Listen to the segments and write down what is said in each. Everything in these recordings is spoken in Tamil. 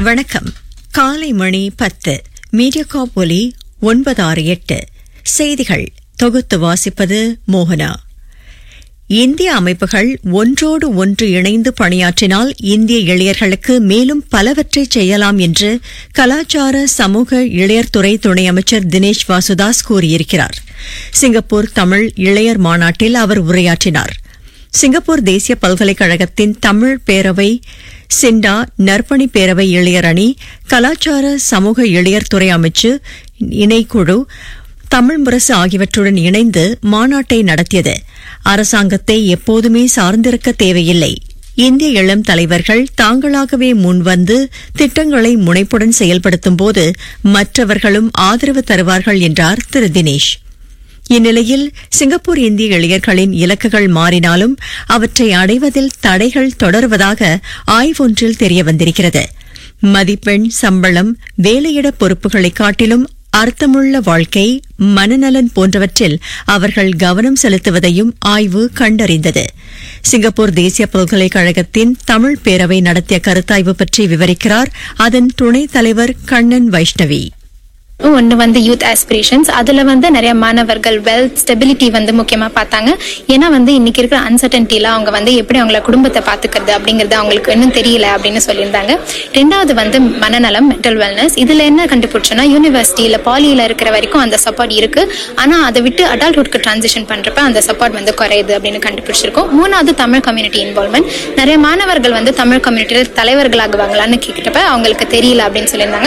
வணக்கம் காலை மணி பத்து மீடியாகாப் ஒலி ஒன்பது ஆறு எட்டு செய்திகள் தொகுத்து வாசிப்பது மோகனா இந்திய அமைப்புகள் ஒன்றோடு ஒன்று இணைந்து பணியாற்றினால் இந்திய இளையர்களுக்கு மேலும் பலவற்றை செய்யலாம் என்று கலாச்சார சமூக இளையர்துறை துணை அமைச்சர் தினேஷ் வாசுதாஸ் கூறியிருக்கிறார் சிங்கப்பூர் தமிழ் இளையர் மாநாட்டில் அவர் உரையாற்றினார் சிங்கப்பூர் தேசிய பல்கலைக்கழகத்தின் தமிழ் பேரவை சிண்டா நற்பணி பேரவை இளையர் அணி கலாச்சார சமூக இளையர் துறை அமைச்சு இணைக்குழு தமிழ் முரசு ஆகியவற்றுடன் இணைந்து மாநாட்டை நடத்தியது அரசாங்கத்தை எப்போதுமே சார்ந்திருக்க தேவையில்லை இந்திய இளம் தலைவர்கள் தாங்களாகவே முன்வந்து திட்டங்களை முனைப்புடன் செயல்படுத்தும் போது மற்றவர்களும் ஆதரவு தருவார்கள் என்றார் திரு தினேஷ் இந்நிலையில் சிங்கப்பூர் இந்திய இளைஞர்களின் இலக்குகள் மாறினாலும் அவற்றை அடைவதில் தடைகள் தொடர்வதாக ஆய்வொன்றில் தெரியவந்திருக்கிறது மதிப்பெண் சம்பளம் வேலையிட பொறுப்புகளை காட்டிலும் அர்த்தமுள்ள வாழ்க்கை மனநலன் போன்றவற்றில் அவர்கள் கவனம் செலுத்துவதையும் ஆய்வு கண்டறிந்தது சிங்கப்பூர் தேசிய பல்கலைக்கழகத்தின் தமிழ் பேரவை நடத்திய கருத்தாய்வு பற்றி விவரிக்கிறார் அதன் துணைத் தலைவர் கண்ணன் வைஷ்ணவி ஒன்று வந்து யூத் ஆஸ்பிரேஷன்ஸ் அதில் வந்து நிறைய மாணவர்கள் வெல்த் ஸ்டெபிலிட்டி வந்து முக்கியமாக பார்த்தாங்க ஏன்னா வந்து இன்னைக்கு இருக்கிற அன்சர்டன்ட்டில அவங்க வந்து எப்படி அவங்கள குடும்பத்தை பார்த்துக்கிறது அப்படிங்கிறது அவங்களுக்கு இன்னும் தெரியல அப்படின்னு சொல்லியிருந்தாங்க ரெண்டாவது வந்து மனநலம் மென்டல் வெல்னஸ் இதில் என்ன கண்டுபிடிச்சோன்னா யூனிவர்சிட்டியில் பாலியில் இருக்கிற வரைக்கும் அந்த சப்போர்ட் இருக்கு ஆனால் அதை விட்டு அடல்ட்ஹுட்க்கு டிரான்சிஷன் பண்ணுறப்ப அந்த சப்போர்ட் வந்து குறையுது அப்படின்னு கண்டுபிடிச்சிருக்கோம் மூணாவது தமிழ் கம்யூனிட்டி இன்வால்மெண்ட் நிறைய மாணவர்கள் வந்து தமிழ் கம்யூனிட்டியில் தலைவர்களாகுவாங்களான்னு கேட்கிட்டப்ப அவங்களுக்கு தெரியல அப்படின்னு சொல்லியிருந்தாங்க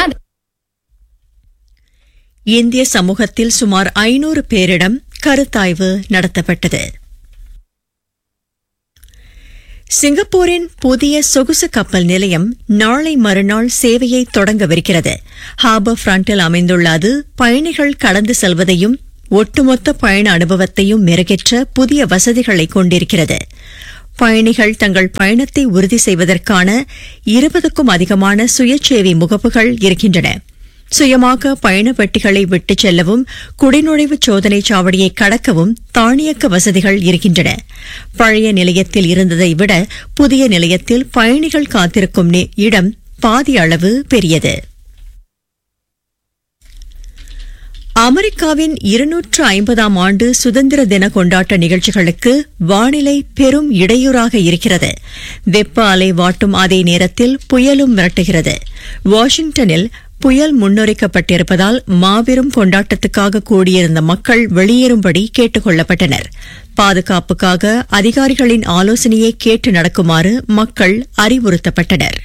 இந்திய சமூகத்தில் சுமார் ஐநூறு பேரிடம் கருத்தாய்வு நடத்தப்பட்டது சிங்கப்பூரின் புதிய சொகுசு கப்பல் நிலையம் நாளை மறுநாள் சேவையை தொடங்கவிருக்கிறது ஹார்பர் ஃப்ரண்டில் அமைந்துள்ள அது பயணிகள் கடந்து செல்வதையும் ஒட்டுமொத்த பயண அனுபவத்தையும் மெருகேற்ற புதிய வசதிகளை கொண்டிருக்கிறது பயணிகள் தங்கள் பயணத்தை உறுதி செய்வதற்கான இருபதுக்கும் அதிகமான சுயசேவை முகப்புகள் இருக்கின்றன சுயமாக பயண பெட்டிகளை விட்டுச் செல்லவும் குடிநுழைவு சோதனை சாவடியை கடக்கவும் தானியக்க வசதிகள் இருக்கின்றன பழைய நிலையத்தில் இருந்ததை விட புதிய நிலையத்தில் பயணிகள் காத்திருக்கும் இடம் பாதி அளவு பெரியது அமெரிக்காவின் இருநூற்று ஐம்பதாம் ஆண்டு சுதந்திர தின கொண்டாட்ட நிகழ்ச்சிகளுக்கு வானிலை பெரும் இடையூறாக இருக்கிறது வெப்ப அலை வாட்டும் அதே நேரத்தில் புயலும் மிரட்டுகிறது வாஷிங்டனில் புயல் முன்னுரைக்கப்பட்டிருப்பதால் மாபெரும் கொண்டாட்டத்துக்காக கூடியிருந்த மக்கள் வெளியேறும்படி கேட்டுக் கொள்ளப்பட்டனர் பாதுகாப்புக்காக அதிகாரிகளின் ஆலோசனையை கேட்டு நடக்குமாறு மக்கள் அறிவுறுத்தப்பட்டனர்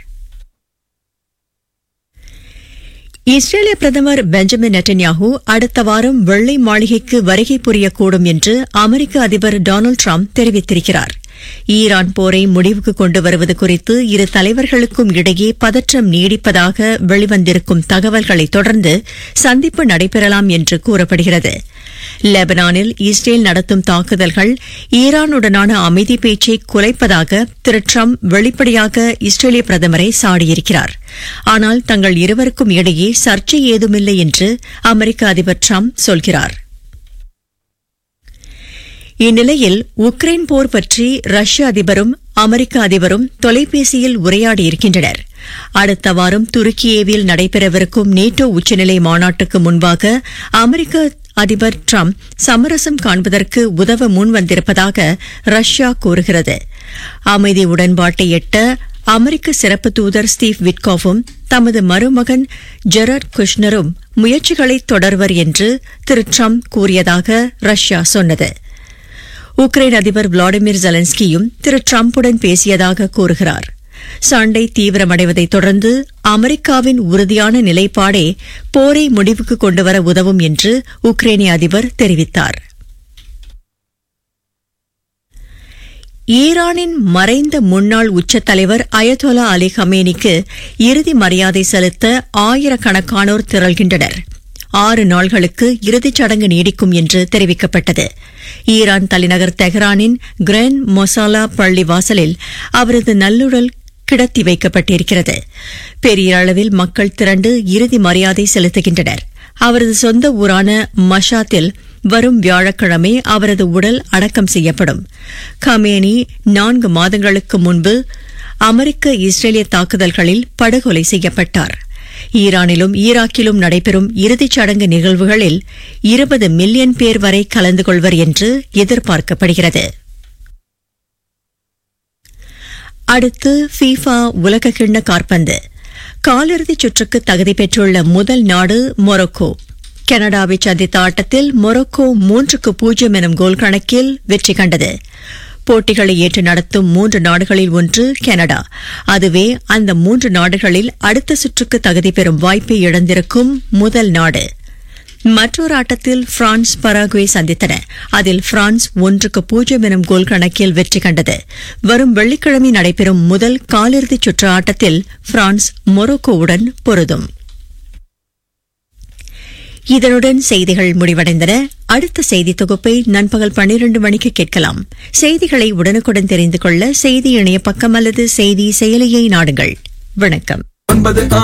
இஸ்ரேலிய பிரதமர் பெஞ்சமின் நெட்டன்யாஹூ அடுத்த வாரம் வெள்ளை மாளிகைக்கு வருகை புரியக்கூடும் என்று அமெரிக்க அதிபர் டொனால்டு டிரம்ப் தெரிவித்திருக்கிறார் ஈரான் போரை முடிவுக்கு கொண்டு வருவது குறித்து இரு தலைவர்களுக்கும் இடையே பதற்றம் நீடிப்பதாக வெளிவந்திருக்கும் தகவல்களை தொடர்ந்து சந்திப்பு நடைபெறலாம் என்று கூறப்படுகிறது லெபனானில் இஸ்ரேல் நடத்தும் தாக்குதல்கள் ஈரானுடனான அமைதி பேச்சை குலைப்பதாக திரு டிரம்ப் வெளிப்படையாக இஸ்ரேலிய பிரதமரை சாடியிருக்கிறார் ஆனால் தங்கள் இருவருக்கும் இடையே சர்ச்சை ஏதுமில்லை என்று அமெரிக்க அதிபர் டிரம்ப் சொல்கிறார் இந்நிலையில் உக்ரைன் போர் பற்றி ரஷ்ய அதிபரும் அமெரிக்க அதிபரும் தொலைபேசியில் உரையாடியிருக்கின்றனர் அடுத்த வாரம் துருக்கியேவில் நடைபெறவிருக்கும் நேட்டோ உச்சநிலை மாநாட்டுக்கு முன்பாக அமெரிக்க அதிபர் டிரம்ப் சமரசம் காண்பதற்கு உதவ முன்வந்திருப்பதாக ரஷ்யா கூறுகிறது அமைதி உடன்பாட்டை எட்ட அமெரிக்க சிறப்பு தூதர் ஸ்டீவ் விட்காஃபும் தமது மருமகன் ஜெரட் குஷ்னரும் முயற்சிகளை தொடர்வர் என்று திரு டிரம்ப் கூறியதாக ரஷ்யா சொன்னது உக்ரைன் அதிபர் விளாடிமிர் ஜெலன்ஸ்கியும் திரு டிரம்புடன் பேசியதாக கூறுகிறார் சண்டை தீவிரமடைவதை தொடர்ந்து அமெரிக்காவின் உறுதியான நிலைப்பாடே போரை முடிவுக்கு கொண்டுவர உதவும் என்று உக்ரைனிய அதிபர் தெரிவித்தார் ஈரானின் மறைந்த முன்னாள் உச்ச தலைவர் அயதொலா அலி ஹமேனிக்கு இறுதி மரியாதை செலுத்த ஆயிரக்கணக்கானோர் திரள்கின்றனர் ஆறு நாள்களுக்கு இறுதிச் சடங்கு நீடிக்கும் என்று தெரிவிக்கப்பட்டது ஈரான் தலைநகர் தெஹ்ரானின் கிராண்ட் மொசாலா பள்ளி வாசலில் அவரது நல்லுடல் கிடத்தி வைக்கப்பட்டிருக்கிறது பெரிய அளவில் மக்கள் திரண்டு இறுதி மரியாதை செலுத்துகின்றனர் அவரது சொந்த ஊரான மஷாத்தில் வரும் வியாழக்கிழமை அவரது உடல் அடக்கம் செய்யப்படும் கமேனி நான்கு மாதங்களுக்கு முன்பு அமெரிக்க இஸ்ரேலிய தாக்குதல்களில் படுகொலை செய்யப்பட்டார் ஈரானிலும் ஈராக்கிலும் நடைபெறும் இறுதிச் சடங்கு நிகழ்வுகளில் இருபது மில்லியன் பேர் வரை கலந்து கொள்வர் என்று எதிர்பார்க்கப்படுகிறது அடுத்து ஃபீஃபா உலகக்கிண்ண காற்பந்து காலிறுதிச் சுற்றுக்கு தகுதி பெற்றுள்ள முதல் நாடு மொரோக்கோ கனடாவை சந்தித்த ஆட்டத்தில் மொரோக்கோ மூன்றுக்கு பூஜ்ஜியம் எனும் கோல் கணக்கில் வெற்றி கண்டது போட்டிகளை ஏற்று நடத்தும் மூன்று நாடுகளில் ஒன்று கனடா அதுவே அந்த மூன்று நாடுகளில் அடுத்த சுற்றுக்கு தகுதி பெறும் வாய்ப்பை இழந்திருக்கும் முதல் நாடு மற்றொரு ஆட்டத்தில் பிரான்ஸ் பராகுவே சந்தித்தன அதில் பிரான்ஸ் ஒன்றுக்கு பூஜ்ஜியம் எனும் கோல் கணக்கில் வெற்றி கண்டது வரும் வெள்ளிக்கிழமை நடைபெறும் முதல் காலிறுதிச் சுற்று ஆட்டத்தில் பிரான்ஸ் மொரோக்கோவுடன் பொருதும் இதனுடன் செய்திகள் முடிவடைந்தன அடுத்த செய்தி தொகுப்பை நண்பகல் பன்னிரண்டு மணிக்கு கேட்கலாம் செய்திகளை உடனுக்குடன் தெரிந்து கொள்ள செய்தி இணைய பக்கம் அல்லது செய்தி செயலியை நாடுங்கள் வணக்கம் ஒன்பது